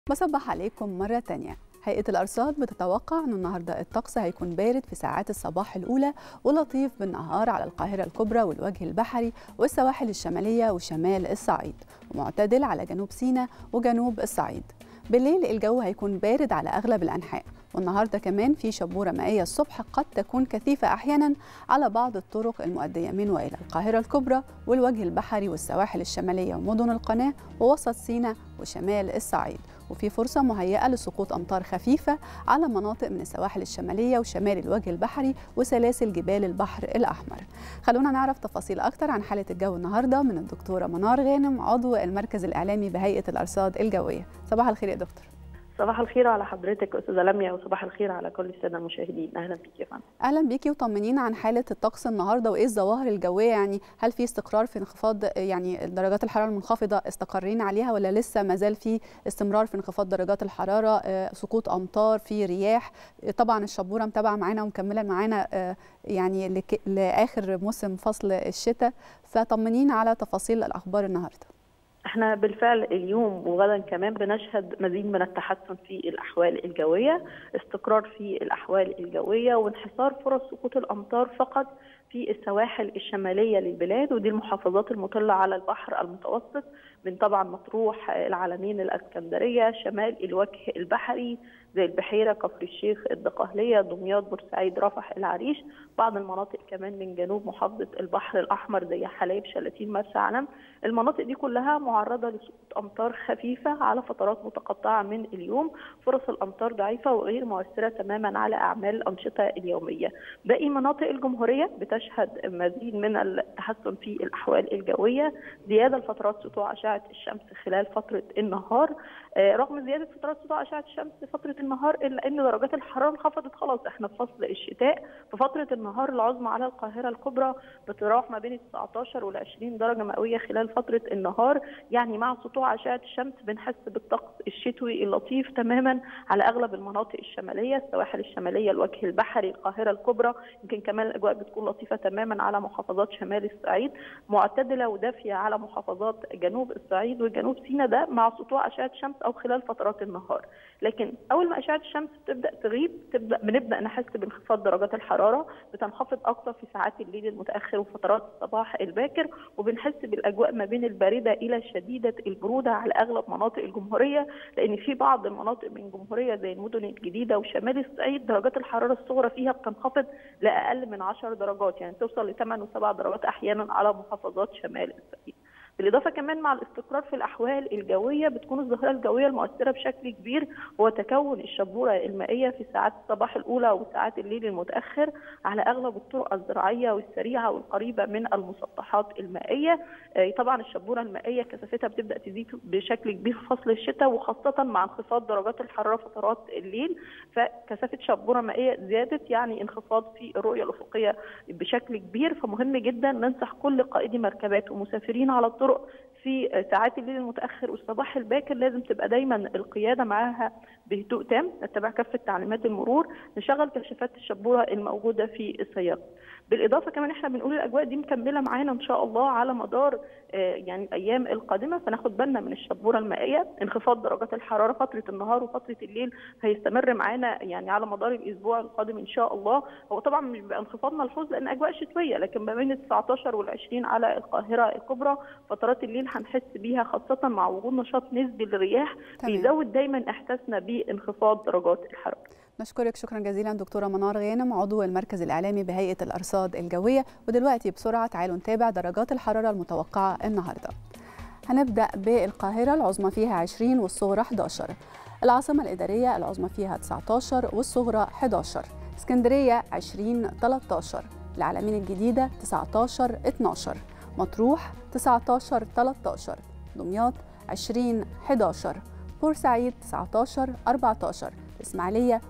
بصبح عليكم مرة تانية هيئة الأرصاد بتتوقع أن النهاردة الطقس هيكون بارد في ساعات الصباح الأولى ولطيف بالنهار على القاهرة الكبرى والوجه البحري والسواحل الشمالية وشمال الصعيد ومعتدل على جنوب سيناء وجنوب الصعيد بالليل الجو هيكون بارد على أغلب الأنحاء والنهارده كمان في شبوره مائيه الصبح قد تكون كثيفه احيانا على بعض الطرق المؤديه من والى القاهره الكبرى والوجه البحري والسواحل الشماليه ومدن القناه ووسط سيناء وشمال الصعيد وفي فرصه مهيئه لسقوط امطار خفيفه على مناطق من السواحل الشماليه وشمال الوجه البحري وسلاسل جبال البحر الاحمر خلونا نعرف تفاصيل اكتر عن حاله الجو النهارده من الدكتوره منار غانم عضو المركز الاعلامي بهيئه الارصاد الجويه صباح الخير يا دكتور صباح الخير على حضرتك استاذه لميا وصباح الخير على كل الساده المشاهدين اهلا بيك يا فندم اهلا بيكي وطمنينا عن حاله الطقس النهارده وايه الظواهر الجويه يعني هل في استقرار في انخفاض يعني درجات الحراره المنخفضه استقرينا عليها ولا لسه ما زال في استمرار في انخفاض درجات الحراره سقوط امطار في رياح طبعا الشبوره متابعه معانا ومكمله معانا يعني لاخر موسم فصل الشتاء فطمنينا على تفاصيل الاخبار النهارده احنا بالفعل اليوم وغدا كمان بنشهد مزيد من التحسن في الاحوال الجويه، استقرار في الاحوال الجويه وانحصار فرص سقوط الامطار فقط في السواحل الشماليه للبلاد ودي المحافظات المطله على البحر المتوسط من طبعا مطروح العلمين الاسكندريه شمال الوجه البحري زي البحيره كفر الشيخ الدقهليه دمياط بورسعيد رفح العريش بعض المناطق كمان من جنوب محافظه البحر الاحمر زي حلايب شلاتين مرسى علم المناطق دي كلها معرضه لسقوط امطار خفيفه على فترات متقطعه من اليوم فرص الامطار ضعيفه وغير مؤثره تماما على اعمال الانشطه اليوميه باقي مناطق الجمهوريه بتشهد مزيد من التحسن في الاحوال الجويه زياده لفترات سطوع اشعه الشمس خلال فتره النهار رغم زياده فترات سطوع اشعه الشمس فتره النهار الا ان درجات الحراره انخفضت خلاص احنا في فصل الشتاء ففتره النهار العظمى على القاهره الكبرى بتتراوح ما بين 19 وال 20 درجه مئويه خلال فتره النهار يعني مع سطوع اشعه الشمس بنحس بالطقس الشتوي اللطيف تماما على اغلب المناطق الشماليه السواحل الشماليه الوجه البحري القاهره الكبرى يمكن كمان الاجواء بتكون لطيفه تماما على محافظات شمال الصعيد معتدله ودافيه على محافظات جنوب الصعيد وجنوب سيناء ده مع سطوع اشعه الشمس او خلال فترات النهار لكن اول ما اشعه الشمس بتبدا تغيب تبدا بنبدا نحس بانخفاض درجات الحراره بتنخفض اكثر في ساعات الليل المتاخر وفترات الصباح الباكر وبنحس بالاجواء ما بين البارده الى شديده البروده على اغلب مناطق الجمهوريه لان في بعض المناطق من الجمهوريه زي المدن الجديده وشمال الصعيد درجات الحراره الصغرى فيها بتنخفض لاقل من 10 درجات يعني توصل ل 8 و7 درجات احيانا على محافظات شمال الصعيد بالإضافة كمان مع الاستقرار في الأحوال الجوية بتكون الظاهرة الجوية المؤثرة بشكل كبير هو تكون الشبورة المائية في ساعات الصباح الأولى وساعات الليل المتأخر على أغلب الطرق الزراعية والسريعة والقريبة من المسطحات المائية طبعا الشبورة المائية كثافتها بتبدأ تزيد بشكل كبير في فصل الشتاء وخاصة مع انخفاض درجات الحرارة فترات الليل فكثافة شبورة مائية زادت يعني انخفاض في الرؤية الأفقية بشكل كبير فمهم جدا ننصح كل قائدي مركبات ومسافرين على الطرق في ساعات الليل المتاخر والصباح الباكر لازم تبقى دايما القياده معاها بهدوء تام نتبع كافه تعليمات المرور نشغل كشافات الشبوره الموجوده في السياره بالاضافه كمان احنا بنقول الاجواء دي مكمله معانا ان شاء الله على مدار يعني الايام القادمه فناخد بالنا من الشبوره المائيه انخفاض درجات الحراره فتره النهار وفتره الليل هيستمر معانا يعني على مدار الاسبوع القادم ان شاء الله هو طبعا مش بيبقى انخفاض ملحوظ لان اجواء شتويه لكن ما بين ال 19 وال 20 على القاهره الكبرى فترات الليل هنحس بيها خاصه مع وجود نشاط نسبي للرياح بيزود دايما احساسنا بانخفاض درجات الحراره نشكرك شكرا جزيلا دكتوره منار غانم عضو المركز الاعلامي بهيئه الارصاد الجويه ودلوقتي بسرعه تعالوا نتابع درجات الحراره المتوقعه النهارده هنبدا بالقاهره العظمى فيها 20 والصغرى 11 العاصمه الاداريه العظمى فيها 19 والصغرى 11 اسكندريه 20 13 العلمين الجديده 19 12 مطروح 19 13 دمياط 20 11 بورسعيد 19 14 الإسماعيلية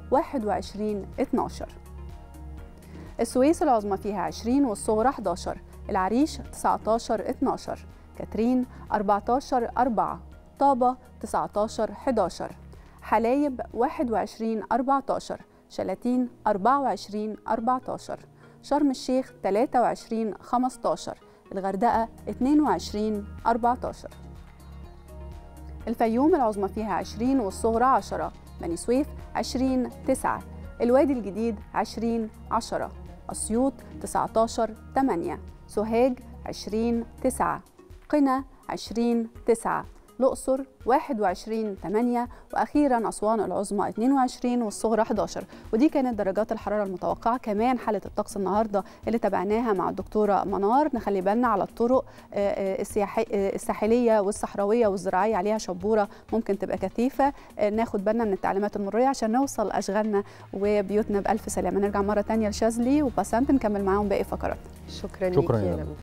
21 12 السويس العظمى فيها 20 والصغرى 11 العريش 19 12 كاترين 14 4 طابة 19 11 حلايب 21 14 شلاتين 24 14 شرم الشيخ 23 15 الغردقة 22 14 الفيوم العظمى فيها 20 والصغرى 10 بني سويف 20 9 الوادي الجديد 20 10 أسيوط 19 8 سوهاج 20 9 قنا 20 9 الأقصر 21 8 وأخيرا أسوان العظمى 22 والصغرى 11 ودي كانت درجات الحرارة المتوقعة كمان حالة الطقس النهاردة اللي تابعناها مع الدكتورة منار نخلي بالنا على الطرق الساحلية والصحراوية والزراعية عليها شبورة ممكن تبقى كثيفة ناخد بالنا من التعليمات المرورية عشان نوصل أشغالنا وبيوتنا بألف سلامة نرجع مرة تانية لشاذلي وباسنت نكمل معاهم باقي فقرات شكرا, شكراً ليكي يا يا نبيل. نبيل